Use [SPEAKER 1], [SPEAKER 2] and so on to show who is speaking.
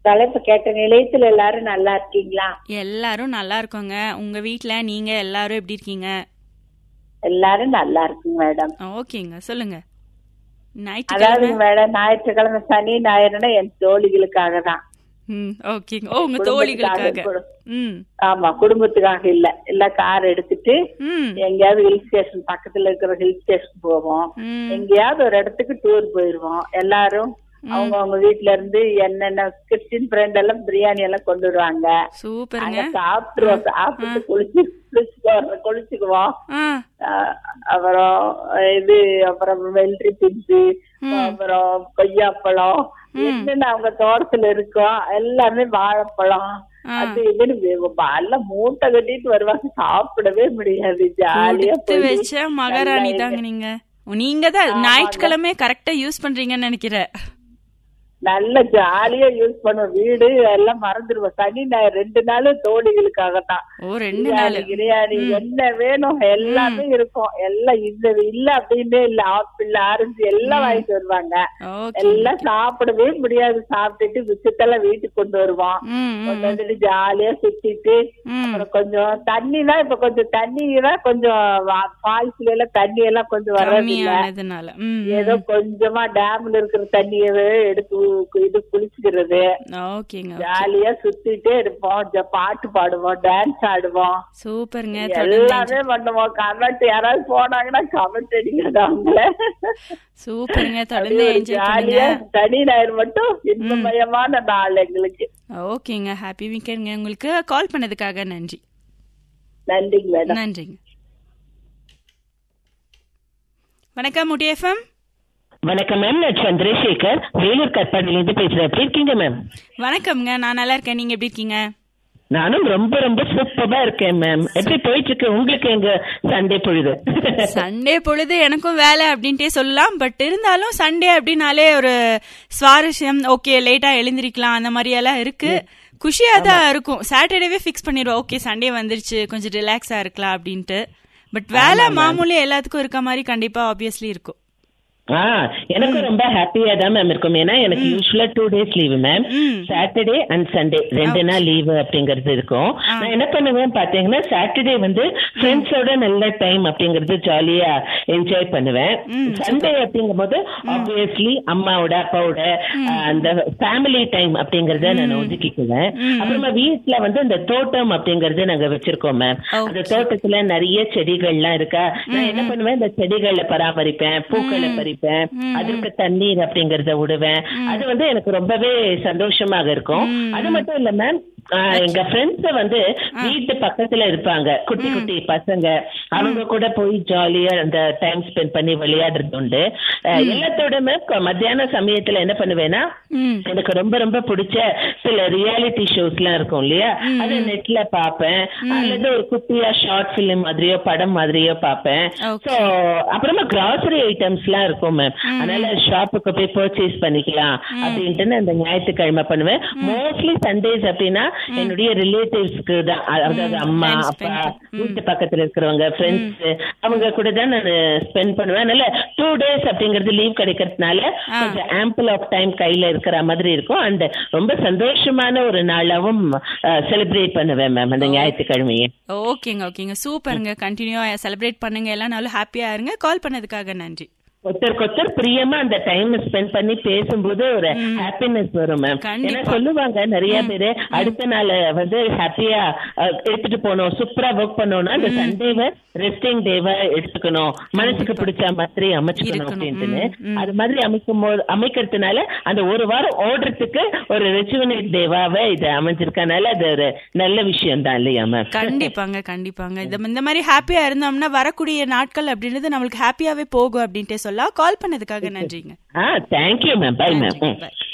[SPEAKER 1] தலைப்பு கேட்ட நிலையத்துல எல்லாரும் நல்லா இருக்கீங்களா
[SPEAKER 2] எல்லாரும் நல்லா இருக்கோங்க உங்க வீட்ல நீங்க எல்லாரும் எப்படி இருக்கீங்க
[SPEAKER 1] எல்லாரும் நல்லா இருக்குங்க மேடம்
[SPEAKER 2] ஓகேங்க சொல்லுங்க
[SPEAKER 1] அதாவது
[SPEAKER 2] ஞாயிற்றுக்கிழமை
[SPEAKER 1] மேடம் ஞாயிற்றுக்கிழமை சனி ஞாயிறுனா என் தோழிகளுக்காக தான்
[SPEAKER 2] ம் ஓகேங்க ஓ உங்க தோழிகளுக்காக
[SPEAKER 1] குடு-
[SPEAKER 2] ம்
[SPEAKER 1] ஆமா குடும்பத்துக்காக இல்ல இல்ல கார் எடுத்துட்டு
[SPEAKER 2] ம்
[SPEAKER 1] எங்கேயாவது ஹில் ஸ்டேஷன் பக்கத்துல இருக்கிற ஹில் ஸ்டேஷன் போவோம்
[SPEAKER 2] ம்
[SPEAKER 1] எங்கேயாவது ஒரு இடத்துக்கு டூர் போயிருவோம் எல்லாரும் அவங்க அவங்க வீட்ல இருந்து என்னென்ன கிறிஸ்டின் ஃப்ரெண்ட் எல்லாம் பிரியாணி எல்லாம் கொண்டு வருவாங்க
[SPEAKER 2] சூப்பருங்க
[SPEAKER 1] அங்க சாப்பிட்டுருவோம் சாப்பிட்டு குளிச்சு குளிச்சுக்குவோம் குளிச்சுக்குவோம்
[SPEAKER 2] ஆ
[SPEAKER 1] ஆஹ் அப்புறம் இது அப்புறம் வெள்ளரி பிஞ்சு அப்புறம் கொய்யாப்பழம் என்னென்ன அவங்க தோட்டத்துல இருக்கோம் எல்லாமே வாழைப்பழம் அது இதுன்னு வே- எல்லாம் மூட்டை கட்டிட்டு வருவாங்க சாப்பிடவே முடியாது ஜாலியா
[SPEAKER 2] கொடுத்து
[SPEAKER 1] போய்
[SPEAKER 2] வச்ச மகாராணி தாங்க நீங்க நீங்க தான் ஞாயிற்றுக்கிழமை கரெக்டா யூஸ் பண்றீங்கன்னு நினைக்கிறேன்
[SPEAKER 1] நல்ல ஜாலியா யூஸ் பண்ணுவோம் வீடு எல்லாம் மறந்துடுவோம் சனி ஞாயிறு ரெண்டு நாள் தோழிகளுக்காகத்தான்
[SPEAKER 2] ஓ ரெண்டு நாள்
[SPEAKER 1] பிரியாணி கிரியாணி என்ன வேணும் எல்லாமே இருக்கும் எல்லாம் இந்த இல்ல அப்படின்னே இல்ல ஆப்பிள் ஆரஞ்சு எல்லாம் வாங்கிட்டு வருவாங்க
[SPEAKER 2] ஓகே
[SPEAKER 1] எல்லாம் சாப்பிடவே முடியாது சாப்பிட்டுட்டு மிச்சத்தெல்லாம் வீட்டுக்கு கொண்டு வருவோம்
[SPEAKER 2] ம் ம்
[SPEAKER 1] கொண்டு வந்துட்டு ஜாலியா சுத்திட்டு
[SPEAKER 2] ம்
[SPEAKER 1] அப்புறம் கொஞ்சம் தண்ணினா இப்ப கொஞ்சம் தண்ணினா கொஞ்சம் ஃபால்ஸ்ல எல்லாம் தண்ணி எல்லாம் கொஞ்சம் வர்றது இல்ல
[SPEAKER 2] கம்மியானதுனால ம்
[SPEAKER 1] ஏதோ கொஞ்சமா டேம்ல இருக்கிற தண்ணியவே எடுத்து இது குளிச்சுக்கிறது
[SPEAKER 2] ஓகேங்க
[SPEAKER 1] ஜாலியா சுத்திட்டே இருப்போம் ஜ- பாட்டு பாடுவோம் டான்ஸ் ஆடுவோம்
[SPEAKER 2] சூப்பருங்க தொடர்ந்து
[SPEAKER 1] எல்லாமே பண்ணுவோம் கமெண்ட் யாராவது போனாங்கன்னா கமெண்ட் அடிக்கிறது அவங்கள
[SPEAKER 2] சூப்பருங்க தொடர்ந்து
[SPEAKER 1] அப்படியே ஒரு
[SPEAKER 2] என்ஜாய்
[SPEAKER 1] ஜாலியா
[SPEAKER 2] பண்ணுங்க
[SPEAKER 1] சனி ஞாயிறு மட்டும் இன்பமயமான நாள் எங்களுக்கு
[SPEAKER 2] ஓகேங்க ஹாப்பி வீக்கெண்ட்ங்க உங்களுக்கு கால் பண்ணதுக்காக நன்றி
[SPEAKER 1] நன்றிங்க மேடம்
[SPEAKER 2] நன்றிங்க வணக்கம் முடி எஃப்எம்
[SPEAKER 3] வணக்கம் மேம் நான் சந்திரசேகர் வேலூர் கற்பாடியிலிருந்து பேசுறேன் எப்படி இருக்கீங்க மேம்
[SPEAKER 2] வணக்கம்ங்க நான் நல்லா இருக்கேன் நீங்க எப்படி இருக்கீங்க
[SPEAKER 3] நானும் ரொம்ப ரொம்ப சூப்பரா இருக்கேன் மேம் எப்படி போயிட்டு இருக்கு உங்களுக்கு எங்க சண்டே பொழுது
[SPEAKER 2] சண்டே பொழுது எனக்கும் வேலை அப்படின்ட்டே சொல்லலாம் பட் இருந்தாலும் சண்டே அப்படின்னாலே ஒரு சுவாரஸ்யம் ஓகே லேட்டா எழுந்திருக்கலாம் அந்த மாதிரி எல்லாம் இருக்கு குஷியா தான் இருக்கும் சாட்டர்டேவே ஃபிக்ஸ் பண்ணிடுவோம் ஓகே சண்டே வந்துருச்சு கொஞ்சம் ரிலாக்ஸா இருக்கலாம் அப்படின்ட்டு பட் வேலை மாமூலி எல்லாத்துக்கும் இருக்க மாதிரி கண்டிப்பா ஆப்வியஸ்லி இருக்கும்
[SPEAKER 3] ஆ எனக்கும் ரொம்ப ஹாப்பியா தான் மேம் இருக்கும் ஏன்னா எனக்கு யூஸ்வலா டூ டேஸ் லீவு மேம்
[SPEAKER 2] ம்.
[SPEAKER 3] சாட்டர்டே அண்ட் சண்டே ரெண்டு நாள் லீவு அப்படிங்கறது இருக்கும் நான் என்ன பண்ணுவேன் பாத்தீங்கன்னா சாட்டர்டே வந்து ஃப்ரெண்ட்ஸோட நல்ல டைம் அப்படிங்கறது ஜாலியா என்ஜாய் பண்ணுவேன் சண்டே அப்படிங்கும் போது ஆப்வியஸ்லி அம்மாவோட அப்பாவோட ஆ, அந்த ஃபேமிலி டைம் அப்படிங்கறத நான் ஒதுக்கிக்குவேன் அப்புறமா வீட்ல வந்து அந்த தோட்டம் அப்படிங்கறது நாங்க வச்சிருக்கோம் மேம் அந்த தோட்டத்துல நிறைய செடிகள்லாம் இருக்கா நான் என்ன பண்ணுவேன் இந்த செடிகளை பராமரிப்பேன் பூக்களை பறிப்பேன் அதற்கு தண்ணீர் அப்படிங்கறத விடுவேன் அது வந்து எனக்கு ரொம்பவே சந்தோஷமாக இருக்கும் அது மட்டும் இல்ல மேம் எங்க ஃப்ரெண்ட்ஸ் வந்து வீட்டு பக்கத்துல இருப்பாங்க குட்டி குட்டி பசங்க அவங்க கூட போய் ஜாலியா அந்த டைம் ஸ்பெண்ட் பண்ணி விளையாடுறது உண்டு அஹ், எல்லாத்தோட மேம் மத்தியான சமயத்துல என்ன பண்ணுவேன்னா
[SPEAKER 2] ம்
[SPEAKER 3] எனக்கு ரொம்ப ரொம்ப பிடிச்ச சில ரியாலிட்டி ஷோஸ் எல்லாம் இருக்கும் இல்லையா அது நெட்ல பாப்பேன் அல்லது ஒரு குட்டியா ஷார்ட் பிலிம் மாதிரியோ படம் மாதிரியோ பாப்பேன்
[SPEAKER 2] Okay.
[SPEAKER 3] சோ அப்புறமா கிராசரி ஐட்டம்ஸ் எல்லாம் இருக்கும் மேம் அதனால ஷாப்புக்கு போய் பர்ச்சேஸ் பண்ணிக்கலாம் அப்படின்ட்டு நான் இந்த ஞாயிற்றுக்கிழமை பண்ணுவேன் மோஸ்ட்லி சண்டேஸ் அப்படின்னா என்னுடைய ரிலேட்டிவ்ஸ்க்கு தான் அதாவது அம்மா
[SPEAKER 2] Time
[SPEAKER 3] அப்பா
[SPEAKER 2] spend.
[SPEAKER 3] வீட்டு பக்கத்துல இருக்கிறவங்க ஃப்ரெண்ட்ஸ் அவங்க கூட தான் நான் ஸ்பெண்ட் பண்ணுவேன் அதனால டூ டேஸ் அப்படிங்கறது லீவ் கிடைக்கிறதுனால கொஞ்சம் ஆம்பிள் ஆஃப் டைம் கையில இருக்கிற மாதிரி இருக்கும் அண்ட் ரொம்ப சந்தோஷமான ஒரு நாளாவும் செலிப்ரேட் பண்ணுவேன் மேம் அந்த ஞாயிற்றுக்கிழமையை
[SPEAKER 2] ஓகேங்க ஓகேங்க சூப்பருங்க கண்டினியூ செலிப்ரேட் பண்ணுங்க எல்லாம் நாளும் ஹாப்பியா இருங்க கால் பண்ணதுக்காக நன்றி
[SPEAKER 3] ஒருத்தருக்கு ஒருத்தர் பிரியமா அந்த டைம் ஸ்பெண்ட் பண்ணி பேசும்போது ஒரு ஹாப்பினஸ் வரும் மேம்
[SPEAKER 2] கண்டிப்பா.
[SPEAKER 3] ஏன்னா சொல்லுவாங்க நிறைய பேரு அடுத்த நாள் வந்து ஹாப்பியா எடுத்துட்டு போகணும் சூப்பரா ஒர்க் பண்ணணும்னா அந்த சண்டேவை ரெஸ்டிங் டேவை எடுத்துக்கணும் மனசுக்கு பிடிச்ச மாதிரி அமைச்சுக்கணும்
[SPEAKER 2] இருக்கணும்.
[SPEAKER 3] அப்படின்ட்டுன்னு அது மாதிரி அமைக்கும் போது அமைக்கிறதுனால அந்த ஒரு வாரம் ஓடுறதுக்கு ஒரு ரெச்சுவனேட் டேவாவே இது அமைஞ்சிருக்கனால அது ஒரு நல்ல விஷயம் தான் இல்லையா மேம்
[SPEAKER 2] கண்டிப்பாங்க கண்டிப்பாங்க இந்த இந்த மாதிரி ஹாப்பியா இருந்தோம்னா வரக்கூடிய நாட்கள் அப்படின்றது நம்மளுக்கு ஹாப்பியாவே போகும் அப்படின்ட்டே சொல்லலாம் கால் பண்ணதுக்காக நன்றிங்க
[SPEAKER 3] ஆ தேங்க்யூ மேம் பை மேம்
[SPEAKER 2] நன்றிங்க. Bye.